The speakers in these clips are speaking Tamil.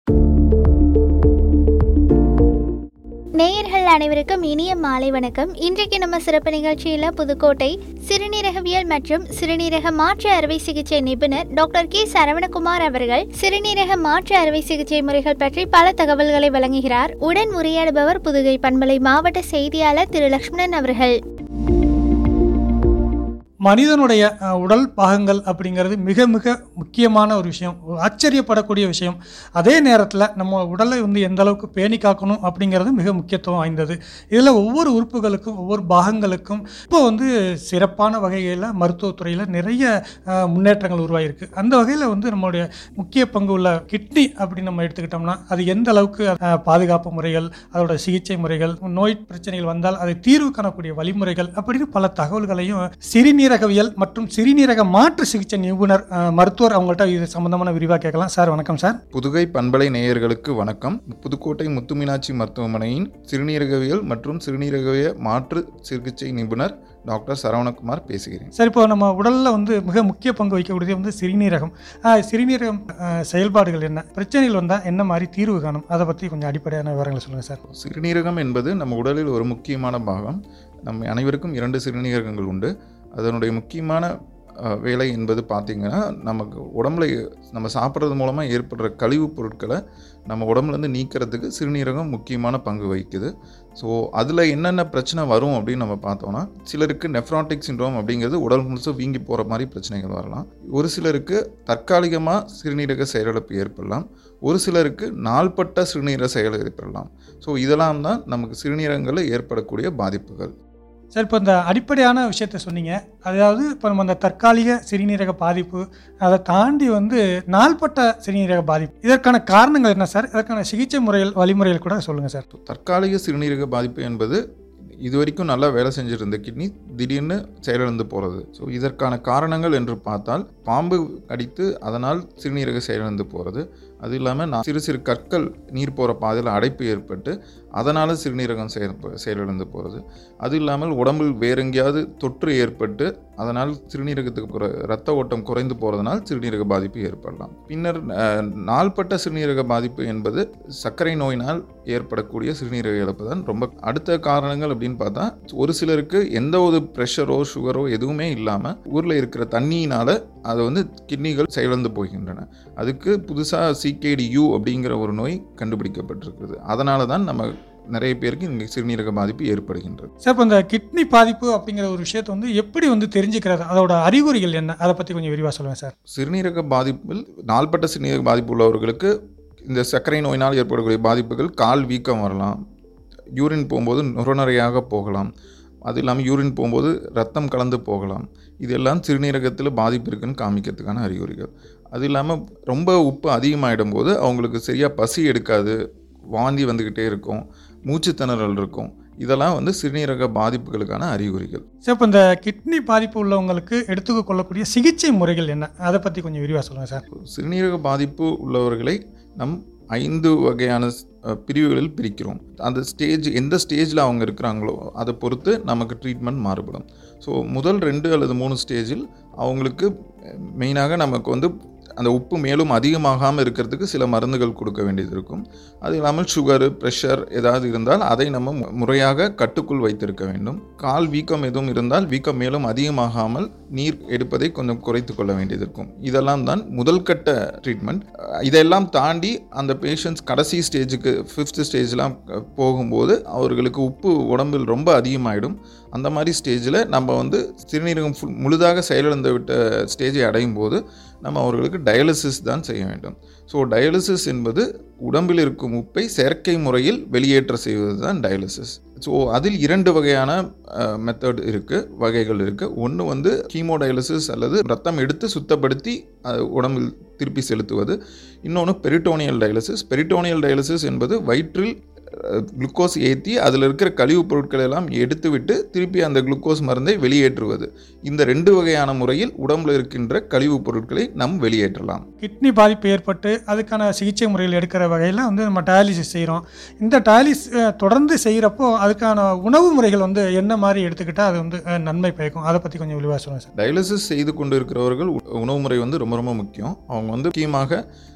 நேயர்கள் அனைவருக்கும் இனிய மாலை வணக்கம் இன்றைக்கு நம்ம சிறப்பு நிகழ்ச்சியில் புதுக்கோட்டை சிறுநீரகவியல் மற்றும் சிறுநீரக மாற்று அறுவை சிகிச்சை நிபுணர் டாக்டர் கே சரவணகுமார் அவர்கள் சிறுநீரக மாற்று அறுவை சிகிச்சை முறைகள் பற்றி பல தகவல்களை வழங்குகிறார் உடன் உரையாடுபவர் புதுகை பண்பலை மாவட்ட செய்தியாளர் திரு லக்ஷ்மணன் அவர்கள் மனிதனுடைய அஹ், உடல் பாகங்கள் அப்படிங்கிறது மிக மிக முக்கியமான ஒரு விஷயம் ஒரு ஆச்சரியப்படக்கூடிய விஷயம் அதே நேரத்தில் நம்ம உடலை வந்து எந்த அளவுக்கு பேணி காக்கணும் அப்படிங்கிறது மிக முக்கியத்துவம் வாய்ந்தது இதில் ஒவ்வொரு உறுப்புகளுக்கும் ஒவ்வொரு பாகங்களுக்கும் இப்போ வந்து சிறப்பான வகைகளில் மருத்துவத்துறையில் நிறைய அஹ், முன்னேற்றங்கள் உருவாகிருக்கு அந்த வகையில் வந்து நம்மளுடைய முக்கிய பங்கு உள்ள கிட்னி அப்படின்னு நம்ம எடுத்துக்கிட்டோம்னா அது எந்த அளவுக்கு அஹ், பாதுகாப்பு முறைகள் அதோட சிகிச்சை முறைகள் நோய் பிரச்சனைகள் வந்தால் அதை தீர்வு காணக்கூடிய வழிமுறைகள் அப்படின்னு பல தகவல்களையும் சிறுநீரகவியல் மற்றும் சிறுநீரக மாற்று சிகிச்சை நிபுணர் அஹ், மருத்துவர் அவங்கள்ட்ட இது சம்பந்தமான விரிவாக கேட்கலாம் சார் வணக்கம் சார் புதுகை பண்பலை நேயர்களுக்கு வணக்கம் புதுக்கோட்டை முத்துமீனாட்சி மருத்துவமனையின் சிறுநீரகவியல் மற்றும் சிறுநீரகவிய மாற்று சிகிச்சை நிபுணர் டாக்டர் சரவணகுமார் பேசுகிறேன் சார் இப்போ நம்ம உடலில் வந்து மிக முக்கிய பங்கு வகிக்கக்கூடியது வந்து சிறுநீரகம் அஹ், சிறுநீரகம் அஹ், செயல்பாடுகள் என்ன பிரச்சனைகள் வந்தால் என்ன மாதிரி தீர்வு காணும் அதை பற்றி கொஞ்சம் அடிப்படையான விவரங்களை சொல்லுங்கள் சார் சிறுநீரகம் என்பது நம்ம உடலில் ஒரு முக்கியமான பாகம் நம்ம அனைவருக்கும் இரண்டு சிறுநீரகங்கள் உண்டு அதனுடைய முக்கியமான அஹ், வேலை என்பது பார்த்திங்கன்னா நமக்கு உடம்புல நம்ம சாப்பிட்றது மூலமாக ஏற்படுற கழிவுப் பொருட்களை நம்ம உடம்புலேருந்து நீக்கிறதுக்கு சிறுநீரகம் முக்கியமான பங்கு வகிக்குது ஸோ அதில் என்னென்ன பிரச்சனை வரும் அப்படின்னு நம்ம பார்த்தோம்னா சிலருக்கு நெஃப்ராட்டிக் சிண்ட்ரோம் அப்படிங்கிறது உடல் முழுசும் வீங்கி போகிற மாதிரி பிரச்சனைகள் வரலாம் ஒரு சிலருக்கு தற்காலிகமாக சிறுநீரக செயலிழப்பு ஏற்படலாம் ஒரு சிலருக்கு நாள்பட்ட சிறுநீரக செயல் ஏற்படலாம் ஸோ இதெல்லாம் தான் நமக்கு சிறுநீரகங்களில் ஏற்படக்கூடிய பாதிப்புகள் சார் இப்போ இந்த அடிப்படையான விஷயத்த சொன்னீங்க அதாவது இப்போ நம்ம அந்த தற்காலிக சிறுநீரக பாதிப்பு அதை தாண்டி வந்து நாள்பட்ட சிறுநீரக பாதிப்பு இதற்கான காரணங்கள் என்ன சார் இதற்கான சிகிச்சை முறைகள் வழிமுறைகள் கூட சொல்லுங்கள் சார் தற்காலிக சிறுநீரக பாதிப்பு என்பது இது வரைக்கும் நல்லா வேலை செஞ்சுட்டு இருந்த கிட்னி திடீர்னு செயலிழந்து போகிறது ஸோ இதற்கான காரணங்கள் என்று பார்த்தால் பாம்பு கடித்து அதனால் சிறுநீரக செயலிழந்து போகிறது அது இல்லாமல் நான் சிறு சிறு கற்கள் நீர் போகிற பாதையில் அடைப்பு ஏற்பட்டு அதனால் சிறுநீரகம் செயல் செயலிழந்து போகிறது அது இல்லாமல் உடம்பில் வேற எங்கேயாவது தொற்று ஏற்பட்டு அதனால் சிறுநீரகத்துக்கு குறை ரத்த ஓட்டம் குறைந்து போகிறதுனால் சிறுநீரக பாதிப்பு ஏற்படலாம் பின்னர் அஹ், நாள்பட்ட சிறுநீரக பாதிப்பு என்பது சர்க்கரை நோயினால் ஏற்படக்கூடிய சிறுநீரக இழப்பு தான் ரொம்ப அடுத்த காரணங்கள் அப்படின்னு பார்த்தா ஒரு சிலருக்கு எந்த ஒரு ப்ரெஷரோ சுகரோ எதுவுமே இல்லாமல் ஊரில் இருக்கிற தண்ணியினால் அது வந்து கிட்னிகள் செயலிழந்து போகின்றன அதுக்கு புதுசாக சிகேடி யூ அப்படிங்கிற ஒரு நோய் கண்டுபிடிக்கப்பட்டிருக்கிறது அதனால தான் நம்ம நிறைய பேருக்கு இங்கே சிறுநீரக பாதிப்பு ஏற்படுகின்றது சார் இப்போ இந்த கிட்னி பாதிப்பு அப்படிங்கிற ஒரு விஷயத்தை வந்து எப்படி வந்து தெரிஞ்சுக்கிறது அதோட அறிகுறிகள் என்ன அதை பற்றி கொஞ்சம் விரிவாக சொல்லுங்கள் சார் சிறுநீரக பாதிப்பில் நாள்பட்ட சிறுநீரக பாதிப்பு உள்ளவர்களுக்கு இந்த சர்க்கரை நோயினால் ஏற்படக்கூடிய பாதிப்புகள் கால் வீக்கம் வரலாம் யூரின் போகும்போது நுரநுரையாக போகலாம் அது இல்லாமல் யூரின் போகும்போது ரத்தம் கலந்து போகலாம் இதெல்லாம் சிறுநீரகத்தில் பாதிப்பு இருக்குன்னு காமிக்கிறதுக்கான அறிகுறிகள் அது இல்லாமல் ரொம்ப உப்பு அதிகமாகிடும் போது அவங்களுக்கு சரியாக பசி எடுக்காது வாந்தி வந்துக்கிட்டே இருக்கும் மூச்சுத்திணறல் இருக்கும் இதெல்லாம் வந்து சிறுநீரக பாதிப்புகளுக்கான அறிகுறிகள் சார் இப்போ இந்த கிட்னி பாதிப்பு உள்ளவங்களுக்கு எடுத்துக்க கொள்ளக்கூடிய சிகிச்சை முறைகள் என்ன அதை பற்றி கொஞ்சம் விரிவாக சொல்லுங்கள் சார் சிறுநீரக பாதிப்பு உள்ளவர்களை நம் ஐந்து வகையான அஹ், பிரிவுகளில் பிரிக்கிறோம் அந்த ஸ்டேஜ் எந்த ஸ்டேஜில் அவங்க இருக்கிறாங்களோ அதை பொறுத்து நமக்கு ட்ரீட்மெண்ட் மாறுபடும் ஸோ முதல் ரெண்டு அல்லது மூணு ஸ்டேஜில் அவங்களுக்கு மெயினாக நமக்கு வந்து அந்த உப்பு மேலும் அதிகமாகாமல் இருக்கிறதுக்கு சில மருந்துகள் கொடுக்க வேண்டியது இருக்கும் அது இல்லாமல் சுகரு ப்ரெஷர் ஏதாவது இருந்தால் அதை நம்ம மு- முறையாக கட்டுக்குள் வைத்திருக்க வேண்டும் கால் வீக்கம் எதுவும் இருந்தால் வீக்கம் மேலும் அதிகமாகாமல் நீர் எடுப்பதை கொஞ்சம் குறைத்து கொள்ள வேண்டியது இருக்கும் இதெல்லாம் தான் முதல் கட்ட ட்ரீட்மெண்ட் இதெல்லாம் தாண்டி அந்த பேஷண்ட்ஸ் கடைசி ஸ்டேஜுக்கு ஃபிஃப்த் ஸ்டேஜ்லாம் போகும்போது அவர்களுக்கு உப்பு உடம்பில் ரொம்ப அதிகமாகிடும் அந்த மாதிரி ஸ்டேஜில் நம்ம வந்து சிறுநீரகம் ஃபுல் முழுதாக செயலிழந்து விட்ட ஸ்டேஜை அடையும் போது நம்ம அவர்களுக்கு டயாலிசிஸ் தான் செய்ய வேண்டும் ஸோ டயாலிசிஸ் என்பது உடம்பில் இருக்கும் உப்பை செயற்கை முறையில் வெளியேற்ற செய்வது தான் டயாலிசிஸ் ஸோ அதில் இரண்டு வகையான மெத்தட் இருக்குது வகைகள் இருக்குது ஒன்று வந்து கீமோடயாலிசிஸ் அல்லது ரத்தம் எடுத்து சுத்தப்படுத்தி அது உடம்பில் திருப்பி செலுத்துவது இன்னொன்று பெரிட்டோனியல் டயாலிசிஸ் பெரிட்டோனியல் டயாலிசிஸ் என்பது வயிற்றில் குளுக்கோஸ் ஏற்றி அதில் இருக்கிற கழிவுப் பொருட்களை எல்லாம் எடுத்துவிட்டு திருப்பி அந்த குளுக்கோஸ் மருந்தை வெளியேற்றுவது இந்த ரெண்டு வகையான முறையில் உடம்புல இருக்கின்ற கழிவுப் பொருட்களை நாம் வெளியேற்றலாம் கிட்னி பாதிப்பு ஏற்பட்டு அதுக்கான சிகிச்சை முறைகள் எடுக்கிற வகையில் வந்து நம்ம டயாலிசிஸ் செய்கிறோம் இந்த டயாலிஸ் அஹ், தொடர்ந்து செய்கிறப்போ அதுக்கான உணவு முறைகள் வந்து என்ன மாதிரி எடுத்துக்கிட்டால் அது வந்து அஹ், நன்மை பயக்கும் அதை பற்றி கொஞ்சம் விரிவாக சொல்லுங்கள் சார் டயாலிசிஸ் செய்து கொண்டு இருக்கிறவர்கள் உ- உணவு முறை வந்து ரொம்ப ரொம்ப முக்கியம் அவங்க வந்து முக்கியமாக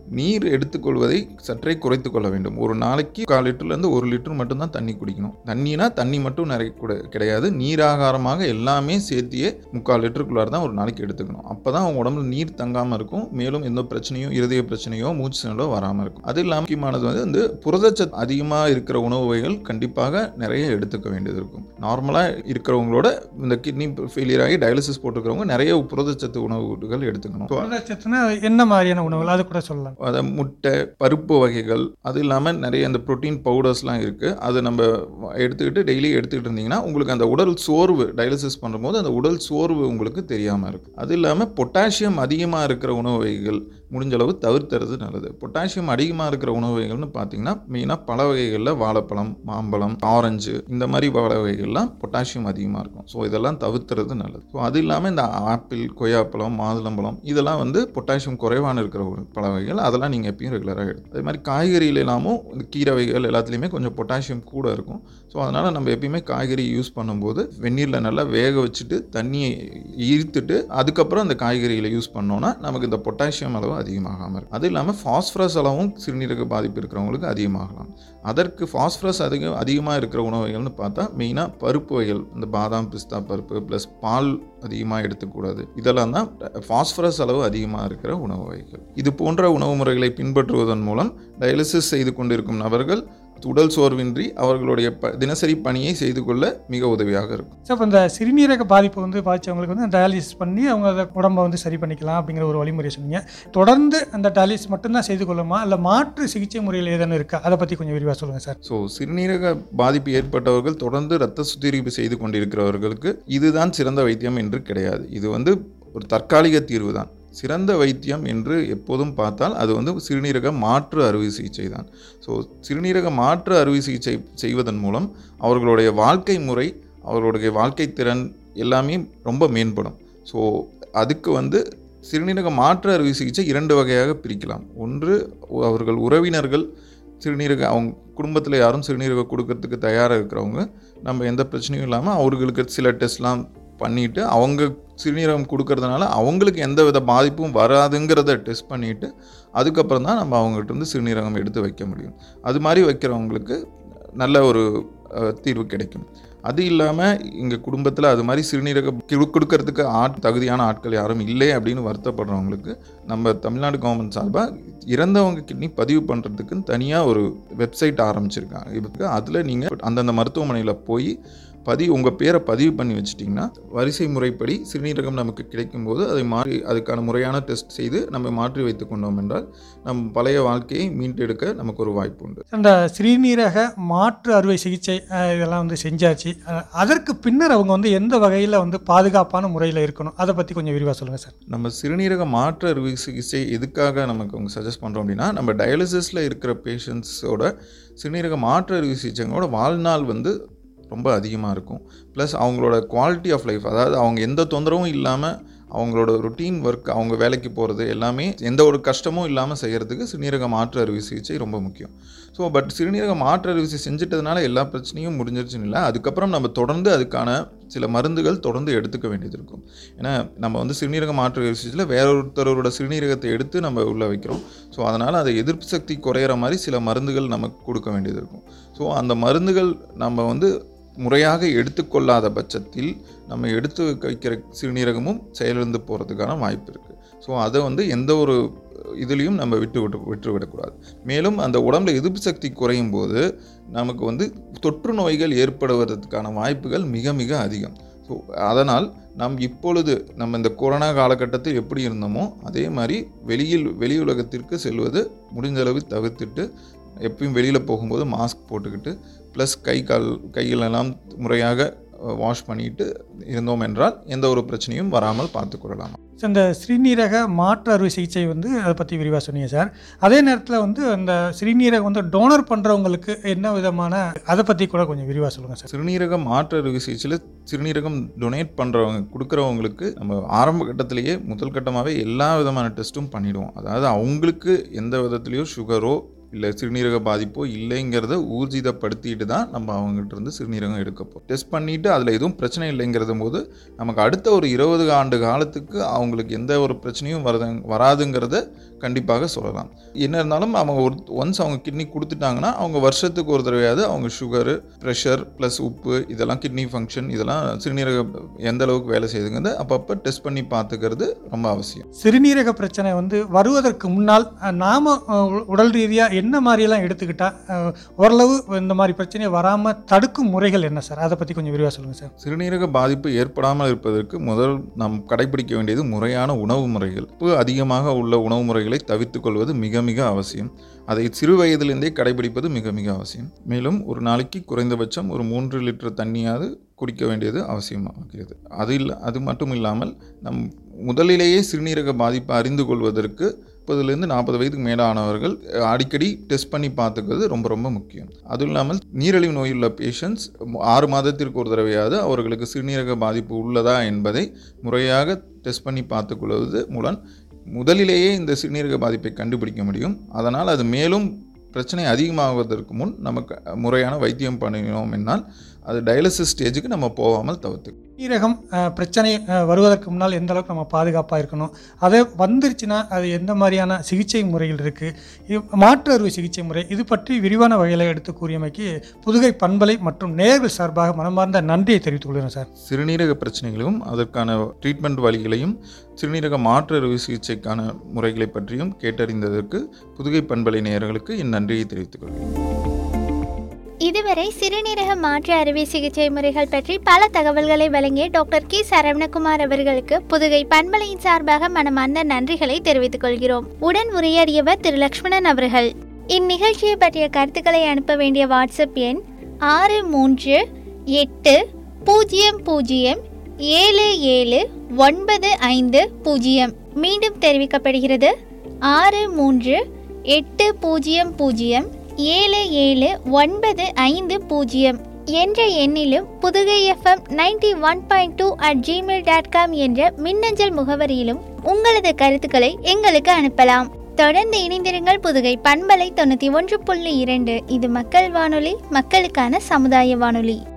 நீர் எடுத்துக்கொள்வதை சற்றே குறைத்து கொள்ள வேண்டும் ஒரு நாளைக்கு கால் லிட்டர்லேருந்து ஒரு லிட்டர் மட்டும்தான் தண்ணி குடிக்கணும் தண்ணினா தண்ணி மட்டும் நிறைய கூட கிடையாது நீராகாரமாக எல்லாமே சேர்த்தியே முக்கால் லிட்டருக்குள்ளார தான் ஒரு நாளைக்கு எடுத்துக்கணும் அப்போ தான் அவங்க உடம்புல நீர் தங்காமல் இருக்கும் மேலும் எந்த பிரச்சனையும் இருதய பிரச்சனையோ மூச்சு திணறலோ வராமல் இருக்கும் அது இல்லாமல் முக்கியமானது வந்து இந்த புரதச்சத்து அதிகமாக இருக்கிற உணவு வகைகள் கண்டிப்பாக நிறைய எடுத்துக்க வேண்டியது இருக்கும் நார்மலாக இருக்கிறவங்களோட இந்த கிட்னி ஃபெயிலியர் ஆகி டயாலிசிஸ் போட்டுருக்கிறவங்க நிறைய புரதச்சத்து உணவுகள் எடுத்துக்கணும் So, புரதச்சத்துனா என்ன மாதிரியான உணவுகள் அது கூட சொல்லலாம் அதை முட்டை பருப்பு வகைகள் அது இல்லாமல் நிறைய அந்த ப்ரோட்டீன் பவுடர்ஸ்லாம் இருக்குது அது நம்ம எடுத்துக்கிட்டு டெய்லி எடுத்துக்கிட்டு இருந்தீங்கன்னா உங்களுக்கு அந்த உடல் சோர்வு டயாலிசிஸ் பண்ணும்போது அந்த உடல் சோர்வு உங்களுக்கு தெரியாமல் இருக்கும் அது இல்லாமல் பொட்டாசியம் அதிகமாக இருக்கிற உணவு வகைகள் முடிஞ்ச அளவு தவிர்த்துறது நல்லது பொட்டாசியம் அதிகமாக இருக்கிற உணவு வகைகள்னு பார்த்தீங்கன்னா மெயினாக பழ வகைகளில் வாழைப்பழம் மாம்பழம் ஆரஞ்சு இந்த மாதிரி பழ வகைகள்லாம் பொட்டாசியம் அதிகமாக இருக்கும் ஸோ இதெல்லாம் தவிர்த்துறது நல்லது ஸோ அது இல்லாமல் இந்த ஆப்பிள் கொய்யாப்பழம் மாதுளம்பழம் இதெல்லாம் வந்து பொட்டாசியம் குறைவான இருக்கிற ஒரு பழ வகைகள் அதெல்லாம் நீங்கள் எப்பயும் ரெகுலராக எடுத்து அதே மாதிரி காய்கறியில எல்லாமும் இந்த கீரை வகைகள் எல்லாத்துலேயுமே கொஞ்சம் பொட்டாசியம் கூட இருக்கும் ஸோ அதனால் நம்ம எப்பயுமே காய்கறி யூஸ் பண்ணும்போது வெந்நீரில் நல்லா வேக வச்சுட்டு தண்ணியை ஈர்த்துட்டு அதுக்கப்புறம் அந்த காய்கறிகளை யூஸ் பண்ணோன்னா நமக்கு இந்த பொட்டாசியம் அளவு அதிகமாகாமல் இருக்கும் அது இல்லாமல் ஃபாஸ்பரஸ் அளவும் சிறுநீரக பாதிப்பு இருக்கிறவங்களுக்கு அதிகமாகலாம் அதற்கு ஃபாஸ்பரஸ் அதிகம் அதிகமாக இருக்கிற உணவு வகைகள்னு பார்த்தா மெயினாக பருப்பு வகைகள் இந்த பாதாம் பிஸ்தா பருப்பு ப்ளஸ் பால் அதிகமாக எடுத்துக்கூடாது இதெல்லாம் தான் ஃபாஸ்பரஸ் அளவு அதிகமாக இருக்கிற உணவு வகைகள் இது போன்ற உணவு முறைகளை பின்பற்றுவதன் மூலம் டயாலிசிஸ் செய்து கொண்டிருக்கும் நபர்கள் உடல் சோர்வின்றி அவர்களுடைய ப தினசரி பணியை செய்து கொள்ள மிக உதவியாக இருக்கும் ஸோ இப்போ இந்த சிறுநீரக பாதிப்பு வந்து பாதிச்சவங்களுக்கு வந்து டயாலிசிஸ் பண்ணி அவங்க அதை உடம்பை வந்து சரி பண்ணிக்கலாம் அப்படிங்கிற ஒரு வழிமுறை சொன்னீங்க தொடர்ந்து அந்த டயாலிசிஸ் மட்டும்தான் செய்து கொள்ளுமா இல்லை மாற்று சிகிச்சை முறையில் ஏதேனும் இருக்கா அதை பற்றி கொஞ்சம் விரிவாக சொல்லுங்கள் சார் ஸோ சிறுநீரக பாதிப்பு ஏற்பட்டவர்கள் தொடர்ந்து இரத்த சுத்திகரிப்பு செய்து கொண்டிருக்கிறவர்களுக்கு இதுதான் சிறந்த வைத்தியம் என்று கிடையாது இது வந்து ஒரு தற்காலிக தீர்வு தான் சிறந்த வைத்தியம் என்று எப்போதும் பார்த்தால் அது வந்து சிறுநீரக மாற்று அறுவை சிகிச்சை தான் ஸோ சிறுநீரக மாற்று அறுவை சிகிச்சை செய்வதன் மூலம் அவர்களுடைய வாழ்க்கை முறை அவர்களுடைய வாழ்க்கை திறன் எல்லாமே ரொம்ப மேம்படும் ஸோ அதுக்கு வந்து சிறுநீரக மாற்று அறுவை சிகிச்சை இரண்டு வகையாக பிரிக்கலாம் ஒன்று அவர்கள் உறவினர்கள் சிறுநீரக அவங்க குடும்பத்தில் யாரும் சிறுநீரக கொடுக்கறதுக்கு தயாராக இருக்கிறவங்க நம்ம எந்த பிரச்சனையும் இல்லாமல் அவர்களுக்கு சில டெஸ்ட்லாம் பண்ணிவிட்டு அவங்க சிறுநீரகம் கொடுக்கறதுனால அவங்களுக்கு எந்த வித பாதிப்பும் வராதுங்கிறத டெஸ்ட் பண்ணிவிட்டு அதுக்கப்புறம் தான் நம்ம அவங்ககிட்ட இருந்து சிறுநீரகம் எடுத்து வைக்க முடியும் அது மாதிரி வைக்கிறவங்களுக்கு நல்ல ஒரு அஹ், தீர்வு கிடைக்கும் அது இல்லாமல் எங்கள் குடும்பத்தில் அது மாதிரி சிறுநீரகம் கிடு- கொடுக்கறதுக்கு ஆட் தகுதியான ஆட்கள் யாரும் இல்லை அப்படின்னு வருத்தப்படுறவங்களுக்கு நம்ம தமிழ்நாடு கவர்மெண்ட் சார்பாக இறந்தவங்க கிட்னி பதிவு பண்ணுறதுக்குன்னு தனியாக ஒரு வெப்சைட் ஆரம்பிச்சிருக்காங்க இதுக்கு அதில் நீங்கள் அந்தந்த மருத்துவமனையில் போய் பதிவு உங்கள் பேரை பதிவு பண்ணி வச்சிட்டிங்கன்னா வரிசை முறைப்படி சிறுநீரகம் நமக்கு கிடைக்கும்போது அதை மாற்றி அதுக்கான முறையான டெஸ்ட் செய்து நம்ம மாற்றி வைத்து கொண்டோம் என்றால் நம் பழைய வாழ்க்கையை மீட்டெடுக்க நமக்கு ஒரு வாய்ப்பு உண்டு அந்த சிறுநீரக மாற்று அறுவை சிகிச்சை அஹ், இதெல்லாம் வந்து செஞ்சாச்சு அஹ், அதற்கு பின்னர் அவங்க வந்து எந்த வகையில் வந்து பாதுகாப்பான முறையில் இருக்கணும் அதை பற்றி கொஞ்சம் விரிவாக சொல்லுங்கள் சார் நம்ம சிறுநீரக மாற்று அறுவை சிகிச்சை எதுக்காக நமக்கு அவங்க சஜஸ்ட் பண்ணுறோம் அப்படின்னா நம்ம டயாலிசிஸில் இருக்கிற பேஷண்ட்ஸோட சிறுநீரக மாற்று அறுவை சிகிச்சைங்களோட வாழ்நாள் வந்து ரொம்ப அதிகமாக இருக்கும் ப்ளஸ் அவங்களோட குவாலிட்டி ஆஃப் லைஃப் அதாவது அவங்க எந்த தொந்தரவும் இல்லாமல் அவங்களோட ருட்டீன் ஒர்க் அவங்க வேலைக்கு போகிறது எல்லாமே எந்த ஒரு கஷ்டமும் இல்லாமல் செய்கிறதுக்கு சிறுநீரக மாற்று அறுவை சிகிச்சை ரொம்ப முக்கியம் ஸோ பட் சிறுநீரக மாற்று அறுவை சிகிச்சை செஞ்சிட்டதுனால எல்லா பிரச்சனையும் முடிஞ்சிருச்சுன்னு இல்லை அதுக்கப்புறம் நம்ம தொடர்ந்து அதுக்கான சில மருந்துகள் தொடர்ந்து எடுத்துக்க வேண்டியது இருக்கும் ஏன்னா நம்ம வந்து சிறுநீரக மாற்று அறுவை சிகிச்சையில் வேற ஒருத்தரோட சிறுநீரகத்தை எடுத்து நம்ம உள்ளே வைக்கிறோம் ஸோ அதனால் அதை எதிர்ப்பு சக்தி குறையிற மாதிரி சில மருந்துகள் நமக்கு கொடுக்க வேண்டியது இருக்கும் ஸோ அந்த மருந்துகள் நம்ம வந்து முறையாக எடுத்துக்கொள்ளாத பட்சத்தில் நம்ம எடுத்து வைக்கிற சிறுநீரகமும் செயலிழந்து போகிறதுக்கான வாய்ப்பு இருக்குது ஸோ அதை வந்து எந்த ஒரு இதுலேயும் நம்ம விட்டு விட்டு விட்டு விடக்கூடாது மேலும் அந்த உடம்புல எதிர்ப்பு சக்தி குறையும் போது நமக்கு வந்து தொற்று நோய்கள் ஏற்படுவதற்கான வாய்ப்புகள் மிக மிக அதிகம் ஸோ அதனால் நாம் இப்பொழுது நம்ம இந்த கொரோனா காலகட்டத்தில் எப்படி இருந்தோமோ அதே மாதிரி வெளியில் வெளி உலகத்திற்கு செல்வது முடிஞ்சளவு தவிர்த்துட்டு எப்பயும் வெளியில் போகும்போது மாஸ்க் போட்டுக்கிட்டு ப்ளஸ் கை கால் கைகளெல்லாம் முறையாக வாஷ் பண்ணிட்டு இருந்தோம் என்றால் எந்த ஒரு பிரச்சனையும் வராமல் பார்த்துக்கொள்ளலாம் ஸோ இந்த சிறுநீரக மாற்று அறுவை சிகிச்சை வந்து அதை பற்றி விரிவாக சொன்னீங்க சார் அதே நேரத்தில் வந்து அந்த சிறுநீரகம் வந்து டோனர் பண்ணுறவங்களுக்கு என்ன விதமான அதை பற்றி கூட கொஞ்சம் விரிவாக சொல்லுங்கள் சார் சிறுநீரகம் மாற்று அறுவை சிகிச்சையில் சிறுநீரகம் டொனேட் பண்ணுறவங்க கொடுக்குறவங்களுக்கு நம்ம ஆரம்ப கட்டத்திலேயே முதல் கட்டமாகவே எல்லா விதமான டெஸ்ட்டும் பண்ணிடுவோம் அதாவது அவங்களுக்கு எந்த விதத்துலேயோ சுகரோ இல்லை சிறுநீரக பாதிப்போ இல்லைங்கிறத ஊர்ஜிதப்படுத்திட்டு தான் நம்ம அவங்ககிட்ட இருந்து சிறுநீரகம் எடுக்க போகிறோம் டெஸ்ட் பண்ணிவிட்டு அதில் எதுவும் பிரச்சனை இல்லைங்கிறது போது நமக்கு அடுத்த ஒரு இருபது ஆண்டு காலத்துக்கு அவங்களுக்கு எந்த ஒரு பிரச்சனையும் வரது வராதுங்கிறத கண்டிப்பாக சொல்லலாம் என்ன இருந்தாலும் அவங்க ஒரு ஒன்ஸ் அவங்க கிட்னி கொடுத்துட்டாங்கன்னா அவங்க வருஷத்துக்கு ஒரு தடவையாவது அவங்க சுகரு ப்ரெஷர் ப்ளஸ் உப்பு இதெல்லாம் கிட்னி ஃபங்க்ஷன் இதெல்லாம் சிறுநீரக எந்த அளவுக்கு வேலை செய்யுதுங்கிறத அப்பப்போ டெஸ்ட் பண்ணி பார்த்துக்கிறது ரொம்ப அவசியம் சிறுநீரக பிரச்சனை வந்து வருவதற்கு முன்னால் அஹ், நாம அஹ், உ- உடல் ரீதியாக என்ன மாதிரியெல்லாம் எடுத்துக்கிட்டா அஹ், ஓரளவு இந்த மாதிரி பிரச்சனையை வராமல் தடுக்கும் முறைகள் என்ன சார் அதை பற்றி கொஞ்சம் விரிவாக சொல்லுங்கள் சார் சிறுநீரக பாதிப்பு ஏற்படாமல் இருப்பதற்கு முதல் நாம் கடைபிடிக்க வேண்டியது முறையான உணவு முறைகள் உப்பு அதிகமாக உள்ள உணவு முறைகளை தவிர்த்துக் கொள்வது மிக மிக அவசியம் அதை சிறு வயதிலிருந்தே கடைபிடிப்பது மிக மிக அவசியம் மேலும் ஒரு நாளைக்கு குறைந்தபட்சம் ஒரு மூன்று லிட்டர் தண்ணியாவது குடிக்க வேண்டியது அவசியமாகிறது அது இல்லை அது மட்டும் இல்லாமல் நம் முதலிலேயே சிறுநீரக பாதிப்பை அறிந்து கொள்வதற்கு முப்பதுலேருந்து நாற்பது வயதுக்கு மேலானவர்கள் அஹ், அடிக்கடி டெஸ்ட் பண்ணி பார்த்துக்கிறது ரொம்ப ரொம்ப முக்கியம் அதுவும் இல்லாமல் நீரிழிவு நோயுள்ள பேஷண்ட்ஸ் ஆறு மாதத்திற்கு ஒரு தடவையாவது அவர்களுக்கு சிறுநீரக பாதிப்பு உள்ளதா என்பதை முறையாக டெஸ்ட் பண்ணி பார்த்துக்கொள்வது மூலம் முதலிலேயே இந்த சிறுநீரக பாதிப்பை கண்டுபிடிக்க முடியும் அதனால் அது மேலும் பிரச்சனை அதிகமாவதற்கு முன் நமக்கு முறையான வைத்தியம் பண்ணினோம் என்னால் அது டயாலிசிஸ் ஸ்டேஜுக்கு நம்ம போகாமல் தவிர்த்து நீரகம் அஹ், பிரச்சனை அஹ், வருவதற்கு முன்னால் எந்த அளவுக்கு நம்ம பாதுகாப்பாக இருக்கணும் அதை வந்துருச்சுன்னா அது எந்த மாதிரியான சிகிச்சை முறைகள் இருக்குது மாற்று அறுவை சிகிச்சை முறை இது பற்றி விரிவான வகையில் எடுத்து கூறியமைக்கு புதுகை பண்பலை மற்றும் நேர்கள் சார்பாக மனமார்ந்த நன்றியை தெரிவித்துக் கொள்கிறேன் சார் சிறுநீரக பிரச்சனைகளையும் அதற்கான ட்ரீட்மெண்ட் வழிகளையும் சிறுநீரக மாற்று அறுவை சிகிச்சைக்கான முறைகளை பற்றியும் கேட்டறிந்ததற்கு புதுகை பண்பலை நேயர்களுக்கு என் நன்றியை தெரிவித்துக் கொள்கிறேன் இதுவரை சிறுநீரக மாற்று அறுவை சிகிச்சை முறைகள் பற்றி பல தகவல்களை வழங்கிய டாக்டர் கே சரவணகுமார் அவர்களுக்கு புதுகை பண்பலையின் சார்பாக மனமார்ந்த நன்றிகளை தெரிவித்துக் கொள்கிறோம் உடன் உரையாடியவர் திரு லக்ஷ்மணன் அவர்கள் இந்நிகழ்ச்சியை பற்றிய கருத்துக்களை அனுப்ப வேண்டிய வாட்ஸ்அப் எண் ஆறு மூன்று எட்டு பூஜ்ஜியம் பூஜ்ஜியம் ஏழு ஏழு ஒன்பது ஐந்து பூஜ்ஜியம் மீண்டும் தெரிவிக்கப்படுகிறது ஆறு மூன்று எட்டு பூஜ்ஜியம் பூஜ்ஜியம் ஏழு ஏழு ஒன்பது ஐந்து பூஜ்ஜியம் என்ற எண்ணிலும் Pudugai FM ninety one point two at Gmail dot com என்ற மின்னஞ்சல் முகவரியிலும் உங்களது கருத்துக்களை எங்களுக்கு அனுப்பலாம் தொடர்ந்து இணைந்திருங்கள் புதுகை பண்பலை தொண்ணூற்றி ஒன்று புள்ளி இரண்டு இது மக்கள் வானொலி மக்களுக்கான சமுதாய வானொலி